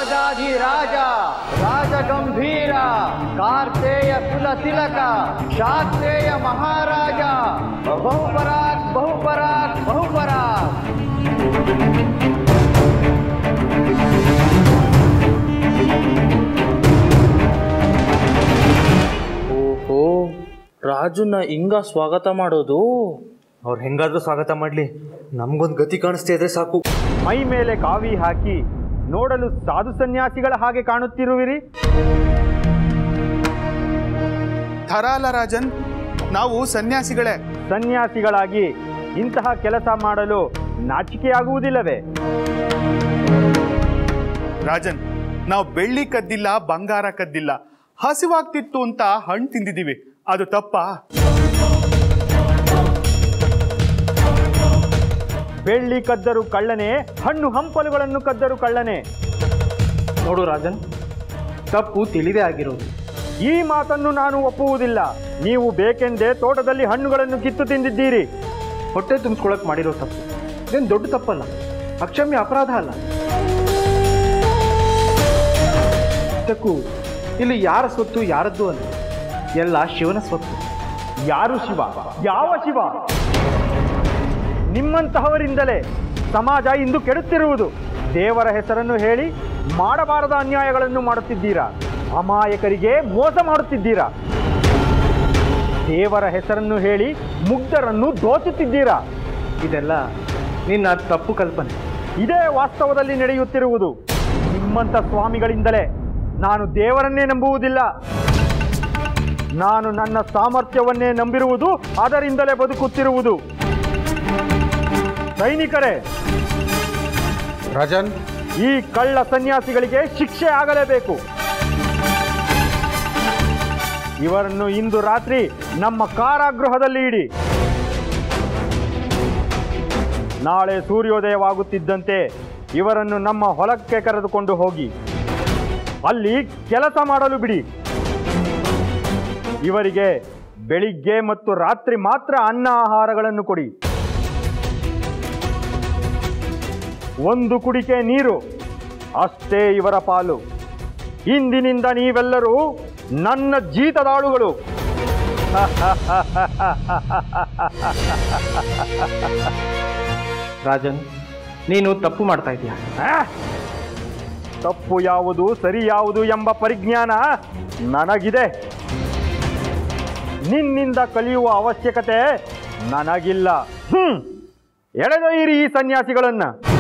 ರಾಜಾಧಿರಾಜ ರಾಜಗಂಭೀರ ಕಾರ್ತೆಯ ಕುಲ ತಿಲಕ ಶಾಕ್ತೇಯ ಮಹಾರಾಜ ಬಹುಪರಾಕ್ ಬಹುಪರಾಕ್ ಬಹುಪರಾಕ್ ಓಹೋ ರಾಜುನ ಹಿಂಗ ಸ್ವಾಗತ ಮಾಡೋದು ಅವ್ರು ಹೆಂಗಾದ್ರೂ ಸ್ವಾಗತ ಮಾಡಲಿ ನಮ್ಗೊಂದು ಗತಿ ಕಾಣಿಸ್ತಾ ಇದ್ರೆ ಸಾಕು ಮೈ ಮೇಲೆ ಕಾವಿ ಹಾಕಿ ನೋಡಲು ಸಾಧು ಸನ್ಯಾಸಿಗಳ ಹಾಗೆ ಕಾಣುತ್ತಿರುವಿರಿ ಥರಾಲ ರಾಜನ್ ನಾವು ಸನ್ಯಾಸಿಗಳೇ ಸನ್ಯಾಸಿಗಳಾಗಿ ಇಂತಹ ಕೆಲಸ ಮಾಡಲು ನಾಚಿಕೆಯಾಗುವುದಿಲ್ಲವೇ ರಾಜನ್ ನಾವು ಬೆಳ್ಳಿ ಕದ್ದಿಲ್ಲ ಬಂಗಾರ ಕದ್ದಿಲ್ಲ ಹಸಿವಾಗ್ತಿತ್ತು ಅಂತ ಹಣ್ಣು ತಿಂದಿದ್ದೀವಿ ಅದು ತಪ್ಪಾ ಬೆಳ್ಳಿ ಕದ್ದರು ಕಳ್ಳನೆ ಹಣ್ಣು ಹಂಪಲುಗಳನ್ನು ಕದ್ದರು ಕಳ್ಳನೆ ನೋಡು ರಾಜನ್ ತಪ್ಪು ತಿಳಿದೇ ಆಗಿರೋದು ಈ ಮಾತನ್ನು ನಾನು ಒಪ್ಪುವುದಿಲ್ಲ ನೀವು ಬೇಕೆಂದೇ ತೋಟದಲ್ಲಿ ಹಣ್ಣುಗಳನ್ನು ಕಿತ್ತು ತಿಂದಿದ್ದೀರಿ ಹೊಟ್ಟೆ ತುಂಬಿಸ್ಕೊಳಕ್ ಮಾಡಿರೋ ತಪ್ಪು ಇದೇನು ದೊಡ್ಡ ತಪ್ಪಲ್ಲ ಅಕ್ಷಮ್ಯ ಅಪರಾಧ ಅಲ್ಲ ಇದಕ್ಕೂ ಇಲ್ಲಿ ಯಾರ ಸ್ವತ್ತು ಯಾರದ್ದು ಅಂತ ಎಲ್ಲ ಶಿವನ ಸ್ವತ್ತು ಯಾರು ಶಿವ ಯಾವ ಶಿವ ನಿಮ್ಮಂತಹವರಿಂದಲೇ ಸಮಾಜ ಇಂದು ಕೆಡುತ್ತಿರುವುದು ದೇವರ ಹೆಸರನ್ನು ಹೇಳಿ ಮಾಡಬಾರದ ಅನ್ಯಾಯಗಳನ್ನು ಮಾಡುತ್ತಿದ್ದೀರಾ ಅಮಾಯಕರಿಗೆ ಮೋಸ ಮಾಡುತ್ತಿದ್ದೀರಾ ದೇವರ ಹೆಸರನ್ನು ಹೇಳಿ ಮುಗ್ಧರನ್ನು ದೋಚುತ್ತಿದ್ದೀರಾ ಇದೆಲ್ಲ ನಿನ್ನ ತಪ್ಪು ಕಲ್ಪನೆ ಇದೇ ವಾಸ್ತವದಲ್ಲಿ ನಡೆಯುತ್ತಿರುವುದು ನಿಮ್ಮಂಥ ಸ್ವಾಮಿಗಳಿಂದಲೇ ನಾನು ದೇವರನ್ನೇ ನಂಬುವುದಿಲ್ಲ ನಾನು ನನ್ನ ಸಾಮರ್ಥ್ಯವನ್ನೇ ನಂಬಿರುವುದು ಅದರಿಂದಲೇ ಬದುಕುತ್ತಿರುವುದು ಸೈನಿಕರೇ ರಾಜನ್ ಈ ಕಳ್ಳ ಸನ್ಯಾಸಿಗಳಿಗೆ ಶಿಕ್ಷೆ ಆಗಲೇಬೇಕು ಇವರನ್ನು ಇಂದು ರಾತ್ರಿ ನಮ್ಮ ಕಾರಾಗೃಹದಲ್ಲಿ ಇಡಿ ನಾಳೆ ಸೂರ್ಯೋದಯವಾಗುತ್ತಿದ್ದಂತೆ ಇವರನ್ನು ನಮ್ಮ ಹೊಲಕ್ಕೆ ಕರೆದುಕೊಂಡು ಹೋಗಿ ಅಲ್ಲಿ ಕೆಲಸ ಮಾಡಲು ಬಿಡಿ ಇವರಿಗೆ ಬೆಳಿಗ್ಗೆ ಮತ್ತು ರಾತ್ರಿ ಮಾತ್ರ ಅನ್ನ ಆಹಾರಗಳನ್ನು ಕೊಡಿ ಒಂದು ಕುಡಿಕೆ ನೀರು ಅಷ್ಟೇ ಇವರ ಪಾಲು ಇಂದಿನಿಂದ ನೀವೆಲ್ಲರೂ ನನ್ನ ಜೀತದಾಳುಗಳು ರಾಜನ್ ನೀನು ತಪ್ಪು ಮಾಡ್ತಾ ಇದೀಯ ಆ? ತಪ್ಪು ಯಾವುದು ಸರಿ ಯಾವುದು ಎಂಬ ಪರಿಜ್ಞಾನ ನನಗಿದೆ ನಿನ್ನಿಂದ ಕಲಿಯುವ ಅವಶ್ಯಕತೆ ನನಗಿಲ್ಲ ಹ್ಮ್ ಎಳೆದೊಯ್ಯಿರಿ ಈ ಸನ್ಯಾಸಿಗಳನ್ನ